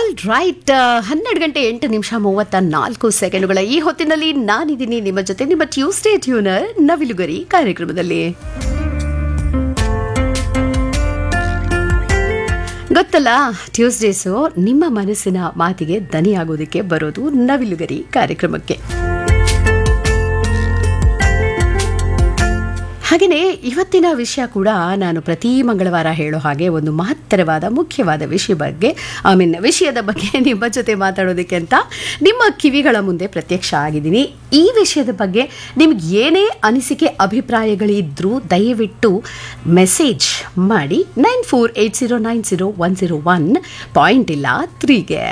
all right ಹನ್ನೆರಡು ಗಂಟೆ ಎಂಟು ನಿಮಿಷ ಮೂವತ್ತ ನಾಲ್ಕು ಸೆಕೆಂಡುಗಳ ಈ ಹೊತ್ತಿನಲ್ಲಿ ನಾನಿದ್ದೀನಿ ನಿಮ್ಮ ಜೊತೆ ನಿಮ್ಮ ಟ್ಯೂಸ್ಡೇ ಟ್ಯೂನರ್ ನವಿಲುಗರಿ ಕಾರ್ಯಕ್ರಮದಲ್ಲಿ ಗೊತ್ತಲ್ಲ ಟ್ಯೂಸ್ಡೇಸು ನಿಮ್ಮ ಮನಸ್ಸಿನ ಮಾತಿಗೆ ದನಿಯಾಗೋದಕ್ಕೆ ಬರೋದು ನವಿಲುಗರಿ ಕಾರ್ಯಕ್ರಮಕ್ಕೆ ಹಾಗೆಯೇ ಇವತ್ತಿನ ವಿಷಯ ಕೂಡ ನಾನು ಪ್ರತಿ ಮಂಗಳವಾರ ಹೇಳೋ ಹಾಗೆ ಒಂದು ಮಹತ್ತರವಾದ ಮುಖ್ಯವಾದ ವಿಷಯ ಬಗ್ಗೆ ಐ ಮೀನ್ ವಿಷಯದ ಬಗ್ಗೆ ನಿಮ್ಮ ಜೊತೆ ಮಾತಾಡೋದಕ್ಕೆ ಅಂತ ನಿಮ್ಮ ಕಿವಿಗಳ ಮುಂದೆ ಪ್ರತ್ಯಕ್ಷ ಆಗಿದ್ದೀನಿ ಈ ವಿಷಯದ ಬಗ್ಗೆ ನಿಮ್ಗೆ ಏನೇ ಅನಿಸಿಕೆ ಅಭಿಪ್ರಾಯಗಳಿದ್ರೂ ದಯವಿಟ್ಟು ಮೆಸೇಜ್ ಮಾಡಿ nine four eight zero nine zero one zero one point ಇಲ್ಲ ತ್ರೀಗೆ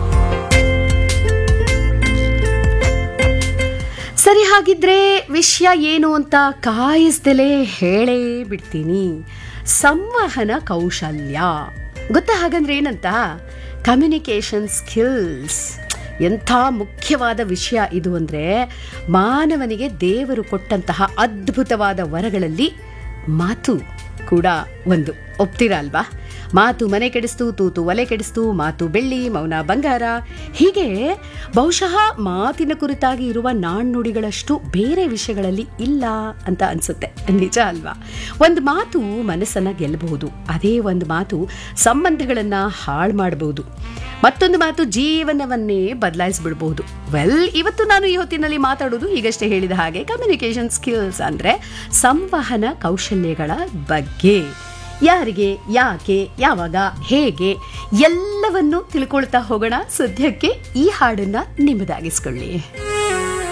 ಸರಿ ಹಾಗಿದ್ರೆ ವಿಷಯ ಏನು ಅಂತ ಕಾಯಿಸ್ದಲೇ ಹೇಳೇ ಬಿಡ್ತೀನಿ ಸಂವಹನ ಕೌಶಲ್ಯ ಗೊತ್ತಾ ಹಾಗಂದ್ರೆ ಏನಂತ ಕಮ್ಯುನಿಕೇಷನ್ ಸ್ಕಿಲ್ಸ್ ಎಂಥ ಮುಖ್ಯವಾದ ವಿಷಯ ಇದು ಅಂದರೆ ಮಾನವನಿಗೆ ದೇವರು ಕೊಟ್ಟಂತಹ ಅದ್ಭುತವಾದ ವರಗಳಲ್ಲಿ ಮಾತು ಕೂಡ ಒಂದು ಒಪ್ತೀರಾ ಅಲ್ವಾ ಮಾತು ಮನೆ ಕೆಡಿಸ್ತು ತೂತು ಒಲೆ ಕೆಡಿಸ್ತು ಮಾತು ಬೆಳ್ಳಿ ಮೌನ ಬಂಗಾರ ಹೀಗೆ ಬಹುಶಃ ಮಾತಿನ ಕುರಿತಾಗಿ ಇರುವ ನಾಣ್ಣುಡಿಗಳಷ್ಟು ಬೇರೆ ವಿಷಯಗಳಲ್ಲಿ ಇಲ್ಲ ಅಂತ ಅನ್ಸುತ್ತೆ ನಿಜ ಅಲ್ವಾ ಒಂದು ಮಾತು ಮನಸ್ಸನ್ನ ಗೆಲ್ಲಬಹುದು ಅದೇ ಒಂದು ಮಾತು ಸಂಬಂಧಗಳನ್ನ ಹಾಳು ಮಾಡಬಹುದು ಮತ್ತೊಂದು ಮಾತು ಜೀವನವನ್ನೇ ಬದಲಾಯಿಸ್ಬಿಡ್ಬಹುದು ವೆಲ್ ಇವತ್ತು ನಾನು ಈ ಹೊತ್ತಿನಲ್ಲಿ ಮಾತಾಡೋದು ಈಗಷ್ಟೇ ಹೇಳಿದ ಹಾಗೆ ಕಮ್ಯುನಿಕೇಷನ್ ಸ್ಕಿಲ್ಸ್ ಅಂದ್ರೆ ಸಂವಹನ ಕೌಶಲ್ಯಗಳ ಬಗ್ಗೆ ಯಾರಿಗೆ ಯಾಕೆ ಯಾವಾಗ ಹೇಗೆ ಎಲ್ಲವನ್ನು ತಿಳ್ಕೊಳ್ತಾ ಹೋಗೋಣ ಸದ್ಯಕ್ಕೆ ಈ ಹಾಡನ್ನ ನಿಮ್ಮದಾಗಿಸ್ಕೊಳ್ಳಿ